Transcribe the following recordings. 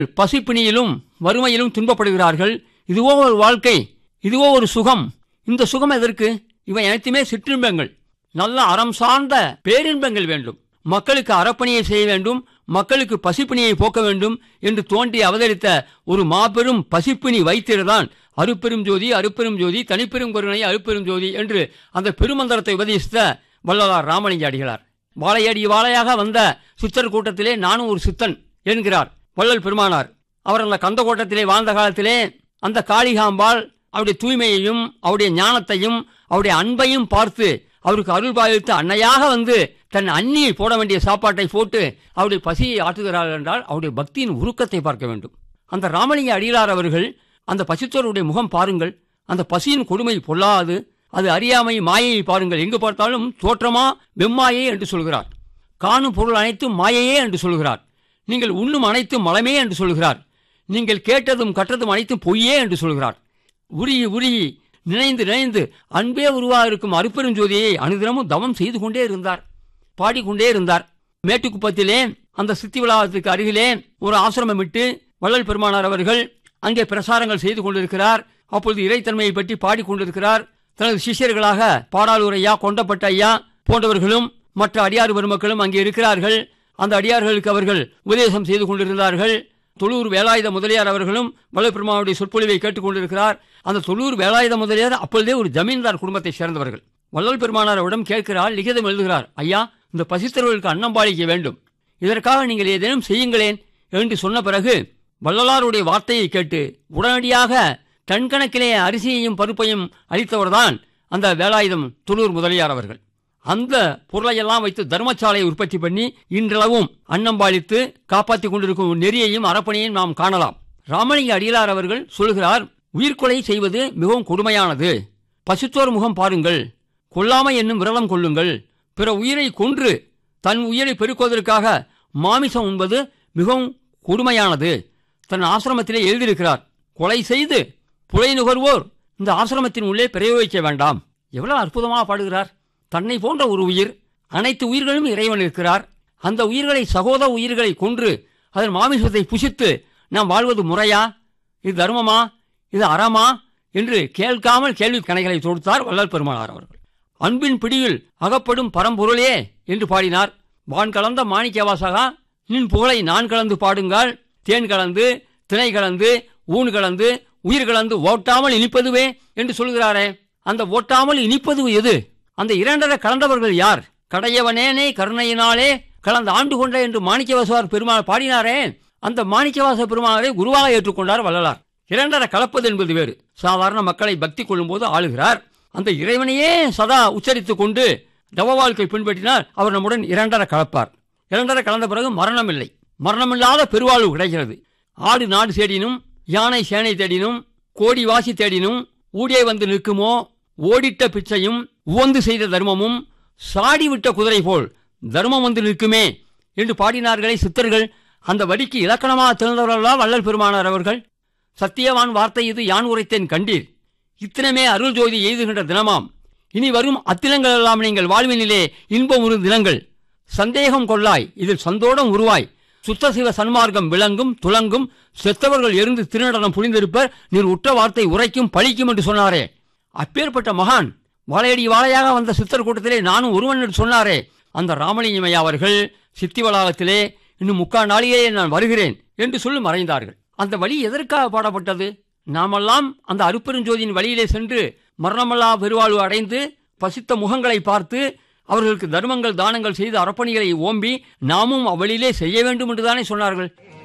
பசிப்பிணியிலும் வறுமையிலும் துன்பப்படுகிறார்கள் இதுவோ ஒரு வாழ்க்கை இதுவோ ஒரு சுகம் இந்த சுகம் எதற்கு இவை அனைத்துமே சிற்றின்பங்கள் நல்ல அறம் சார்ந்த பேரின்பங்கள் வேண்டும் மக்களுக்கு அறப்பணியை செய்ய வேண்டும் மக்களுக்கு பசிப்பிணியை போக்க வேண்டும் என்று தோன்றி அவதரித்த ஒரு மாபெரும் பசிப்பிணி வைத்திருதான் அருப்பெரும் ஜோதி அருப்பெரும் ஜோதி தனிப்பெரும் கருணை அருப்பெரும் ஜோதி என்று அந்த பெருமந்திரத்தை உபதேசித்த வள்ளலார் ராமலிங்க அடிகளார் வாழையடி வாழையாக வந்த சித்தர் கூட்டத்திலே நானும் ஒரு சித்தன் என்கிறார் வள்ளல் பெருமானார் அவர் அந்த கந்த கோட்டத்திலே வாழ்ந்த காலத்திலே அந்த காளிகாம்பாள் அவருடைய தூய்மையையும் அவருடைய ஞானத்தையும் அவருடைய அன்பையும் பார்த்து அவருக்கு அருள் பாலித்து அன்னையாக வந்து தன் அண்ணி போட வேண்டிய சாப்பாட்டை போட்டு அவருடைய பசியை ஆற்றுகிறார்கள் என்றால் அவருடைய பக்தியின் உருக்கத்தை பார்க்க வேண்டும் அந்த ராமலிங்க அடிகளார் அவர்கள் அந்த பசித்தோருடைய முகம் பாருங்கள் அந்த பசியின் கொடுமை பொல்லாது அது அறியாமை மாயையை பாருங்கள் எங்கு பார்த்தாலும் தோற்றமா வெம்மாயே என்று சொல்கிறார் காணும் பொருள் அனைத்தும் மாயையே என்று சொல்கிறார் நீங்கள் உண்ணும் அனைத்தும் மலமே என்று சொல்கிறார் நீங்கள் கேட்டதும் கற்றதும் அனைத்தும் பொய்யே என்று சொல்கிறார் உருகி உருகி நினைந்து நினைந்து அன்பே உருவாக இருக்கும் அருப்பெரும் ஜோதியை அனுதினமும் தவம் செய்து கொண்டே இருந்தார் பாடிக்கொண்டே இருந்தார் மேட்டுக்குப்பத்திலே அந்த சித்தி விழாவத்துக்கு அருகிலே ஒரு ஆசிரமம் விட்டு வள்ளல் பெருமானார் அவர்கள் அங்கே பிரசாரங்கள் செய்து கொண்டிருக்கிறார் அப்பொழுது இறைத்தன்மையை பற்றி பாடிக்கொண்டிருக்கிறார் தனது சிஷ்யர்களாக பாடாளூர் ஐயா கொண்டப்பட்ட ஐயா போன்றவர்களும் மற்ற அடியார் பெருமக்களும் அங்கே இருக்கிறார்கள் அந்த அடியார்களுக்கு அவர்கள் உபதேசம் செய்து கொண்டிருந்தார்கள் தொழூர் வேலாயுத முதலியார் அவர்களும் வல்லபெருமாவுடைய சொற்பொழிவை கேட்டுக்கொண்டிருக்கிறார் அந்த தொழூர் வேலாயுத முதலியார் அப்பொழுதே ஒரு ஜமீன்தார் குடும்பத்தை சேர்ந்தவர்கள் வள்ளல் பெருமானார் அவரிடம் கேட்கிறார் லிகிதம் எழுதுகிறார் ஐயா இந்த பசித்தவர்களுக்கு அன்னம்பாளிக்க வேண்டும் இதற்காக நீங்கள் ஏதேனும் செய்யுங்களேன் என்று சொன்ன பிறகு வள்ளலாருடைய வார்த்தையை கேட்டு உடனடியாக டன்கணக்கிலே அரிசியையும் பருப்பையும் அளித்தவர்தான் அந்த வேலாயுதம் துளூர் முதலியார் அவர்கள் அந்த பொருளையெல்லாம் வைத்து தர்மசாலையை உற்பத்தி பண்ணி இன்றளவும் அன்னம்பாளித்து காப்பாற்றிக் கொண்டிருக்கும் நெறியையும் அறப்பணியையும் நாம் காணலாம் ராமலிங்க அடிகளார் அவர்கள் சொல்கிறார் உயிர்கொலை செய்வது மிகவும் கொடுமையானது பசுத்தோர் முகம் பாருங்கள் கொல்லாமை என்னும் விரதம் கொள்ளுங்கள் பிற உயிரை கொன்று தன் உயிரை பெருக்குவதற்காக மாமிசம் உண்பது மிகவும் கொடுமையானது தன் ஆசிரமத்திலே எழுதியிருக்கிறார் கொலை செய்து புலை நுகர்வோர் இந்த ஆசிரமத்தின் உள்ளே பிரயோகிக்க வேண்டாம் எவ்வளவு அற்புதமாக பாடுகிறார் தன்னை போன்ற ஒரு உயிர் அனைத்து உயிர்களும் இறைவன் இருக்கிறார் அந்த உயிர்களை சகோதர உயிர்களை கொன்று அதன் மாமிசத்தை புசித்து நாம் வாழ்வது முறையா இது தர்மமா இது அறமா என்று கேட்காமல் கேள்வி கணைகளை தொடுத்தார் வள்ளல் பெருமானார் அவர்கள் அன்பின் பிடியில் அகப்படும் பரம்பொருளே என்று பாடினார் வான் கலந்த மாணிக்கவாசகா நின் புகழை நான் கலந்து பாடுங்கள் தேன் கலந்து திணை கலந்து ஊன் கலந்து உயிர் கலந்து ஓட்டாமல் இனிப்பதுவே என்று சொல்கிறாரே அந்த ஓட்டாமல் இனிப்பது எது அந்த இரண்டரை கலந்தவர்கள் யார் கடையவனேனே கருணையினாலே கலந்து ஆண்டு கொண்ட என்று மாணிக்கவாசகர் பெருமாள் பாடினாரே அந்த மாணிக்கவாச பெருமாளை குருவாக ஏற்றுக்கொண்டார் வள்ளலார் இரண்டரை கலப்பது என்பது வேறு சாதாரண மக்களை பக்தி கொள்ளும்போது ஆளுகிறார் அந்த இறைவனையே சதா உச்சரித்துக் கொண்டு தவ வாழ்க்கை பின்பற்றினால் அவர் நம்முடன் இரண்டரை கலப்பார் இரண்டரை கலந்த பிறகு மரணம் இல்லை மரணமில்லாத பெருவாழ்வு கிடைக்கிறது ஆடு நாடு தேடினும் யானை சேனை தேடினும் கோடி வாசி தேடினும் ஊடே வந்து நிற்குமோ ஓடிட்ட பிச்சையும் உவந்து செய்த தர்மமும் சாடி விட்ட குதிரை போல் தர்மம் வந்து நிற்குமே என்று பாடினார்களே சித்தர்கள் அந்த வடிக்கு இலக்கணமாக திறந்தவர்களா வள்ளல் பெருமானார் அவர்கள் சத்தியவான் வார்த்தை இது யான் உரைத்தேன் கண்டீர் இத்தனமே அருள் ஜோதி எய்துகின்ற தினமாம் இனி வரும் அத்தினங்கள் எல்லாம் நீங்கள் வாழ்வினிலே இன்பம் உறு தினங்கள் சந்தேகம் கொள்ளாய் இதில் சந்தோடம் உருவாய் சுத்த சிவ சன்மார்க்கம் விளங்கும் துளங்கும் செத்தவர்கள் எரிந்து திருநடனம் புரிந்திருப்பர் நீர் உற்ற வார்த்தை உரைக்கும் பழிக்கும் என்று சொன்னாரே அப்பேற்பட்ட மகான் வாழையடி வாழையாக வந்த சித்தர் கூட்டத்திலே நானும் ஒருவன் என்று சொன்னாரே அந்த ராமலிங்கமையா அவர்கள் சித்தி வளாகத்திலே இன்னும் முக்கா நாளிலே நான் வருகிறேன் என்று சொல்லி மறைந்தார்கள் அந்த வழி எதற்காக பாடப்பட்டது நாமெல்லாம் அந்த அருப்பெருஞ்சோதியின் வழியிலே சென்று மரணமல்லா பெருவாழ்வு அடைந்து பசித்த முகங்களை பார்த்து அவர்களுக்கு தர்மங்கள் தானங்கள் செய்து அறப்பணிகளை ஓம்பி நாமும் அவ்வழியிலே செய்ய வேண்டும் என்றுதானே சொன்னார்கள்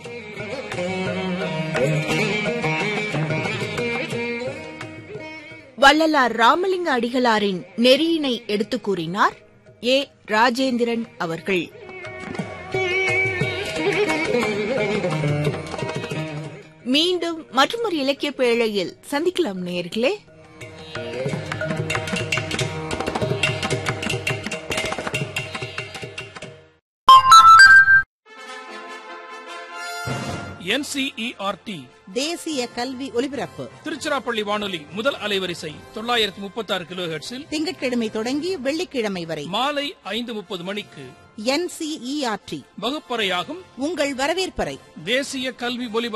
வள்ளலார் ராமலிங்க அடிகளாரின் நெறியினை எடுத்துக் கூறினார் ஏ ராஜேந்திரன் அவர்கள் மீண்டும் மற்றொரு இலக்கிய பேழையில் சந்திக்கலாம் நேர்களே என்சிஇஆர்டி தேசிய கல்வி ஒலிபரப்பு திருச்சிராப்பள்ளி வானொலி முதல் அலைவரிசை தொள்ளாயிரத்தி முப்பத்தி ஆறு கிலோ ஹெர்ட்ஸில் திங்கட்கிழமை தொடங்கி வெள்ளிக்கிழமை வரை மாலை ஐந்து முப்பது மணிக்கு என்சிஇஆர்டி வகுப்பறையாகும் உங்கள் வரவேற்பறை தேசிய கல்வி ஒலிபரப்பு